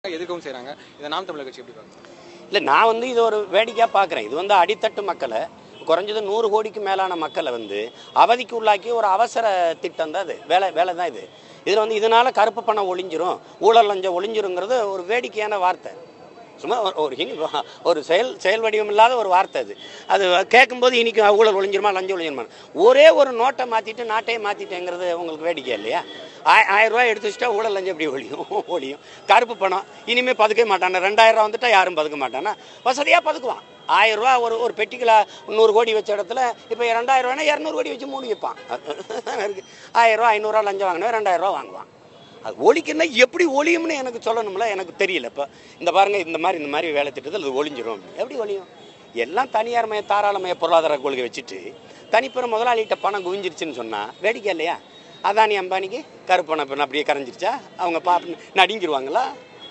எதிர்க்கவும் செய்றாங்க இதை நாம் தமிழர் கட்சி எப்படி பார்க்குறோம் இல்லை நான் வந்து இது ஒரு வேடிக்கையாக பார்க்குறேன் இது வந்து அடித்தட்டு மக்களை குறைஞ்சது நூறு கோடிக்கு மேலான மக்களை வந்து அவதிக்கு உள்ளாக்கி ஒரு அவசர திட்டம் தான் இது வேலை வேலை தான் இது இதில் வந்து இதனால கருப்பு பணம் ஒளிஞ்சிரும் ஊழல் லஞ்சம் ஒளிஞ்சிருங்கிறது ஒரு வேடிக்கையான வார்த்தை சும்மா ஒரு- ஒரு இனி ஒரு செயல் செயல் வடிவம் இல்லாத ஒரு வார்த்தை அது அது கேட்கும்போது இன்னைக்கு ஊழல் ஒளிஞ்சிருமா லஞ்சம் ஒளிஞ்சிருமா ஒரே ஒரு நோட்டை மாற்றிட்டு நாட்டையே மாற்றிட்டேங்கிறது உங்களுக்கு வேடிக்கை இல்லையா ஆய ஆயிரம் ரூபாய் எடுத்து வச்சுட்டா ஊழல் லஞ்சம் எப்படி ஒழியும் ஒழியும் கருப்பு பணம் இனிமேல் பதுக்க மாட்டானா ரெண்டாயிரம் ரூபா வந்துட்டா யாரும் பதுக்க மாட்டானா வசதியாக பதுக்குவான் ஆயிரம் ரூபா ஒரு ஒரு பெட்டிக்குள்ள நூறு கோடி வச்ச இடத்துல இப்போ ரெண்டாயிரம் ரூபாய்னா இரநூறு கோடி வச்சு மூடி வைப்பான் இருக்கு ஆயிரம் ரூபா ஐநூறுரூவா லஞ்சம் வாங்கினவன் ரெண்டாயிரம் ரூபா வாங்குவான் அது ஒழிக்கணும்னா எப்படி ஒழியும்னு எனக்கு சொல்லணும்ல எனக்கு தெரியல இப்போ இந்த பாருங்க இந்த மாதிரி இந்த மாதிரி வேலை திட்டத்தில் அது ஒழிஞ்சிரும் எப்படி ஒழியும் எல்லாம் தனியார் மய தாராளமய பொருளாதார கொள்கை வச்சுட்டு தனிப்பெரும் முதலாளிகிட்ட பணம் குவிஞ்சிருச்சுன்னு சொன்னால் வேடிக்கை இல்லையா அதானி அம்பானிக்கு கருப்பணம் இப்போ அப்படியே கரைஞ்சிருச்சா அவங்க பா நடிங்கிருவாங்களா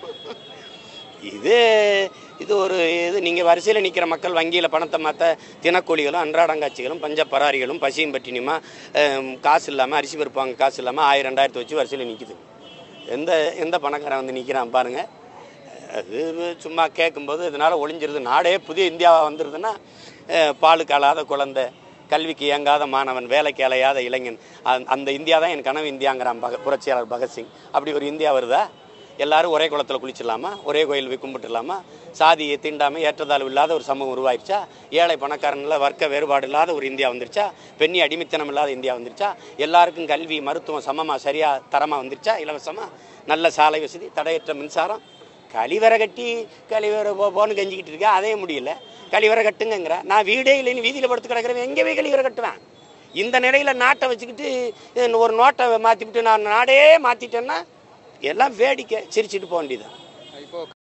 இது இது ஒரு இது நீங்கள் வரிசையில் நிற்கிற மக்கள் வங்கியில் பணத்தை மாற்ற தினக்கூலிகளும் அன்றாடங்காட்சிகளும் பஞ்ச பராரிகளும் பசியும் பட்டினியுமா அஹ், காசு இல்லாமல் அரிசி பருப்பாங்க காசு இல்லாமல் ஆயிரம் ரெண்டாயிரத்து வச்சு வரிசையில் நிற்கிது எந்த எந்த பணக்காரன் வந்து நிற்கிறான் பாருங்க அது சும்மா கேட்கும்போது இதனால் ஒளிஞ்சிருது நாடே புதிய இந்தியாவாக வந்துருதுன்னா அஹ், பாலுக்கு அழாத குழந்தை கல்விக்கு இயங்காத மாணவன் வேலைக்கு அலையாத இளைஞன் அந்த- அந்த இந்தியா தான் என் கனவு இந்தியாங்கிறான் பக புரட்சியாளர் பகத்சிங் அப்படி ஒரு இந்தியா வருதா எல்லாரும் ஒரே குளத்தில் குளிச்சிடலாமா ஒரே கோயில் போய் கும்பிட்டுலாமா சாதியை தீண்டாமை ஏற்றத்தாழ்வு இல்லாத ஒரு சமூகம் உருவாயிருச்சா ஏழை பணக்காரனில் வர்க்க வேறுபாடு இல்லாத ஒரு இந்தியா வந்துருச்சா பெண்ணி அடிமைத்தனம் இல்லாத இந்தியா வந்துருச்சா எல்லாருக்கும் கல்வி மருத்துவம் சமமாக சரியாக தரமாக வந்துருச்சா இலவசமாக நல்ல சாலை வசதி தடையற்ற மின்சாரம் கழிவறை கட்டி கழிவறை போ போன்னு கெஞ்சிக்கிட்டு இருக்கேன் அதே முடியல கழிவறை கட்டுங்கிற நான் வீடே இல்லைன்னு வீதியில் படுத்து கிடக்கிறவன் எங்கே போய் கழிவறை கட்டுவேன் இந்த நிலையில நாட்டை வச்சுக்கிட்டு அஹ், ஒரு நோட்டை மாற்றிவிட்டு நான் நாடே மாற்றிட்டேன்னா எல்லாம் வேடிக்கை சிரிச்சிட்டு போக வேண்டியது இப்போ